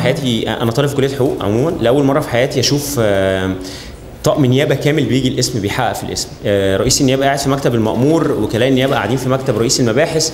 حياتي انا طالب في كليه حقوق عموما لاول مره في حياتي اشوف آه، طقم نيابه كامل بيجي الاسم بيحقق في الاسم آه، رئيس النيابه قاعد في مكتب المأمور وكلاء النيابه قاعدين في مكتب رئيس المباحث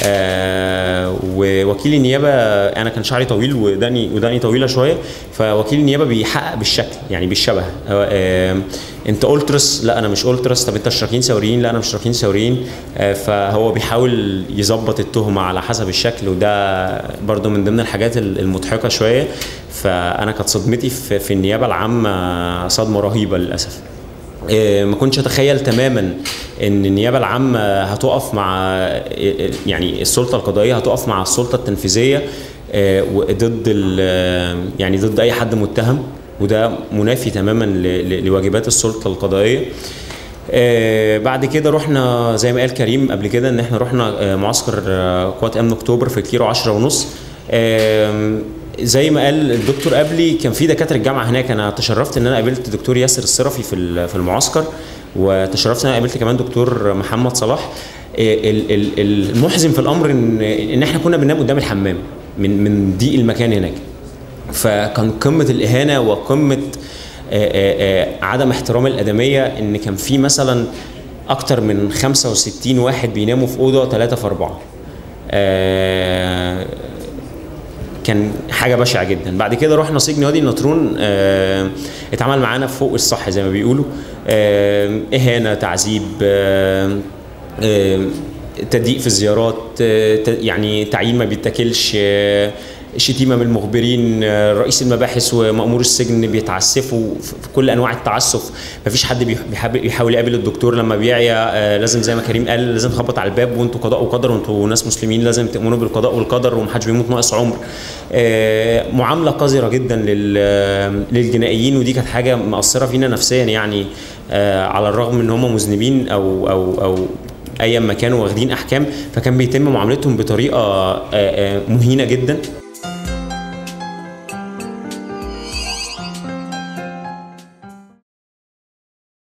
آه، ووكيل النيابه انا كان شعري طويل وداني وداني طويله شويه فوكيل النيابه بيحقق بالشكل يعني بالشبه آه، آه، انت الترس لا انا مش الترس طب انت اشتراكيين ثوريين لا انا مش اشتراكيين ثوريين آه، فهو بيحاول يظبط التهمه على حسب الشكل وده برضو من ضمن الحاجات المضحكه شويه فانا كانت صدمتي في, في النيابه العامه صدمه رهيبه للاسف آه، ما كنتش اتخيل تماما ان النيابه العامه هتقف مع آه، يعني السلطه القضائيه هتقف مع السلطه التنفيذيه آه، ضد ال- يعني ضد اي حد متهم وده منافي تماما ل- ل- لواجبات السلطه القضائيه آه، بعد كده رحنا زي ما قال كريم قبل كده ان احنا رحنا آه، معسكر آه، قوات امن اكتوبر في كيلو 10 ونص آم، زي ما قال الدكتور قبلي كان في دكاتره الجامعه هناك انا تشرفت ان انا قابلت دكتور ياسر الصرفي في ال- في المعسكر وتشرفت ان انا قابلت كمان دكتور محمد صلاح آه، ال- ال- ال- المحزن في الامر ان ان احنا كنا بننام قدام الحمام من من ضيق المكان هناك فكان قمه الاهانه وقمه آه، آه، آه، عدم احترام الادميه ان كان في مثلا اكتر من 65 واحد بيناموا في اوضه ثلاثة في أربعة آه، كان حاجه بشعه جدا بعد كده رحنا سجن وادي النطرون آه، اتعمل معانا فوق الصح زي ما بيقولوا آه، اهانه تعذيب آه، آه، تضييق في الزيارات آه، ت- يعني تعيين ما بيتاكلش آه، شتيمه من المخبرين آه، رئيس المباحث ومأمور السجن بيتعسفوا في في كل انواع التعسف مفيش حد بيح- بيحب- بيحاول يقابل الدكتور لما بيعيا آه، لازم زي ما كريم قال لازم تخبط على الباب وانتوا قضاء وقدر وانتوا ناس مسلمين لازم تؤمنوا بالقضاء والقدر ومحدش بيموت ناقص عمر آه، معامله قذره جدا لل- للجنائيين ودي كانت حاجه مأثره فينا نفسيا يعني آه، على الرغم ان هم مذنبين او او او ايا ما كانوا واخدين احكام فكان بيتم معاملتهم بطريقه آه، آه، مهينه جدا